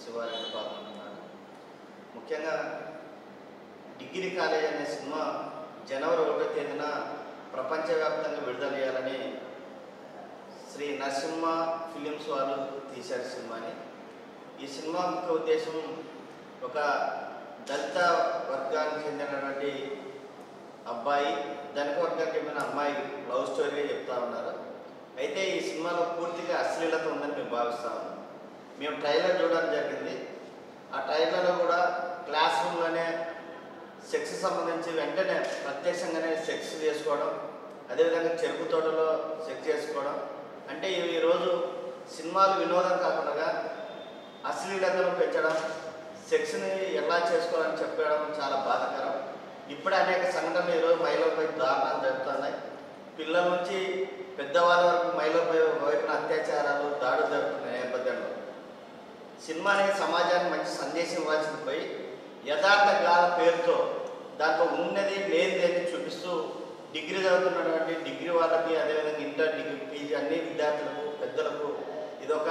శివారెడ్డి పాల్గొంటున్నాను ముఖ్యంగా degree college అనే సినిమా జనవరి ఒకటో తేదీన ప్రపంచవ్యాప్తంగా విడుదల చేయాలని శ్రీ నరసింహ ఫిలిమ్స్ వాళ్ళు తీశారు సినిమాని ఈ సినిమా ముఖ్య ఉద్దేశం ఒక దళిత వర్గానికి చెందినటువంటి అబ్బాయి ధనిక వర్గానికి చెందిన అమ్మాయి లవ్ స్టోరీగా చెప్తా ఉన్నారు అయితే ఈ సినిమాలో పూర్తిగా అశ్లీలత ఉందని మేము భావిస్తా ఉన్నాం మేము ట్రైలర్ చూడడం జరిగింది ఆ ట్రైలర్లో కూడా క్లాస్ రూమ్లోనే సెక్స్ సంబంధించి వెంటనే ప్రత్యక్షంగానే సెక్స్ చేసుకోవడం అదేవిధంగా చెరుకు తోటలో సెక్స్ చేసుకోవడం అంటే ఈ- ఈరోజు సినిమాలు వినోదం కాకుండా అశ్లీలతను పెంచడం సెక్స్ని ఎలా చేసుకోవాలని చెప్పడం చాలా బాధాకరం ఇప్పుడే అనేక సంఘటనలు ఈరోజు మహిళలపై దారుణాలు జరుగుతున్నాయి పిల్లల నుంచి పెద్దవాళ్ళ వరకు మహిళలపై వైపున అత్యాచారాలు దాడులు జరుగుతున్న నేపథ్యంలో సినిమా అనేది సమాజానికి మంచి సందేశం ఇవ్వాల్సింది పోయి యథార్థ గాల పేరుతో దాంట్లో ఉన్నది లేనిది అని చూపిస్తూ డిగ్రీ చదువుతున్నటువంటి డిగ్రీ వాళ్ళకి అదేవిధంగా ఇంటర్ డిగ్రీ పీజీ అన్ని విద్యార్థులకు పెద్దలకు ఇదొక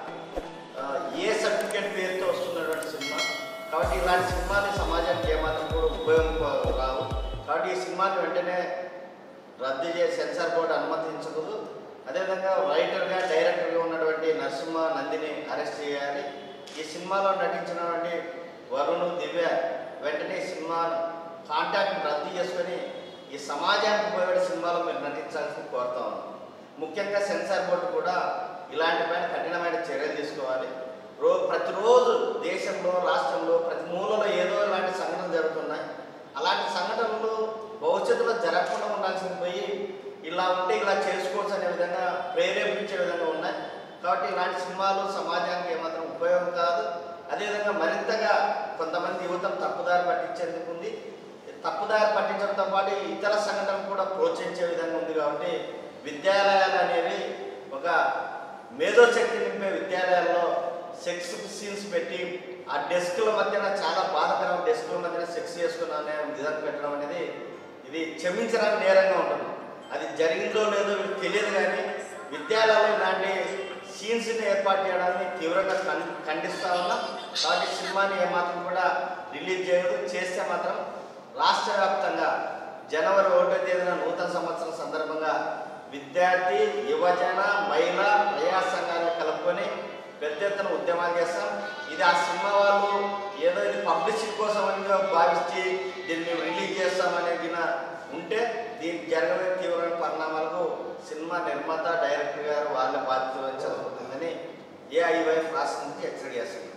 ఆ, ఏ సర్టిఫికేట్ పేరుతో వస్తున్నటువంటి సినిమా కాబట్టి ఇలాంటి సినిమాలు సమాజానికి ఏమాత్రం కూడా ఉపయోగం రావు కాబట్టి ఈ సినిమాని వెంటనే రద్దు చేసి సెన్సార్ బోర్డు అనుమతించకూడదు అదేవిధంగా రైటర్గా డైరెక్టర్గా ఉన్నటువంటి నరసింహ నందిని అరెస్ట్ చేయాలి ఈ సినిమాలో నటించినటువంటి వరుణ్ దివ్య వెంటనే ఈ సినిమా కాంటాక్ట్ రద్దు చేసుకొని ఈ సమాజానికి ఉపయోగపడే సినిమాలో మీరు నటించాల్సి కోరుతా ఉన్నాం ముఖ్యంగా సెన్సార్ బోర్డు కూడా ఇలాంటి పైన కఠినమైన చర్యలు తీసుకోవాలి రో ప్రతిరోజు దేశంలో రాష్ట్రంలో ప్రతి మూలలో ఏదో ఇలాంటి సంఘటనలు జరుగుతున్నాయి అలాంటి సంఘటనలు భవిష్యత్తులో జరగకుండా ఉండాల్సింది పోయి ఇలా ఉంటే ఇలా చేసుకోవచ్చు అనే విధంగా ప్రేరేపించే విధంగా ఉన్నాయి కాబట్టి ఇలాంటి సినిమాలు సమాజానికి ఏమాత్రం ఉపయోగం కాదు అదేవిధంగా మరింతగా కొంతమంది యువతను తప్పుదారి పట్టించేందుకు ఉంది తప్పుదారి పట్టించడంతో పాటు ఇతర సంఘటనలు కూడా ప్రోత్సహించే విధంగా ఉంది కాబట్టి విద్యాలయాలు అనేవి ఒక మేధోశక్తి నింపే విద్యాలయాల్లో సెక్స్ సీన్స్ పెట్టి ఆ డెస్క్ల మధ్యన చాలా బాధకరం డెస్క్ల మధ్యన సెక్స్ చేసుకున్న అనే విధానం పెట్టడం అనేది ఇది క్షమించడానికి నేరంగా ఉంటుంది అది జరిగిందో లేదో వీళ్ళకి తెలియదు కానీ విద్యాలయంలో ఇలాంటి సీన్స్ని ఏర్పాటు చేయడాన్ని తీవ్రంగా ఖం ఖండిస్తా ఉన్నాం కాబట్టి సినిమాని ఏమాత్రం కూడా రిలీజ్ చేయదు చేస్తే మాత్రం రాష్ట్ర వ్యాప్తంగా జనవరి ఒకటో తేదీన నూతన సంవత్సరం సందర్భంగా విద్యార్థి యువజన మహిళ ప్రజా సంఘాలను కలుపుకొని పెద్ద ఎత్తున ఉద్యమాలు చేస్తాం ఇది ఆ సినిమా వాళ్ళు ఏదో ఇది పబ్లిసిటీ కోసం అని భావించి దీన్ని మేము రిలీజ్ చేస్తామనేది ఉంటే దీనికి జరగబోయే తీవ్రమైన పరిణామాలకు సినిమా నిర్మాత డైరెక్టర్ గారు వాళ్ళ బాధ్యత వహించాల్సి ఉంటుందని ఏఐవైఎఫ్ రాష్ట్రం నుంచి హెచ్చరిక చేస్తుంది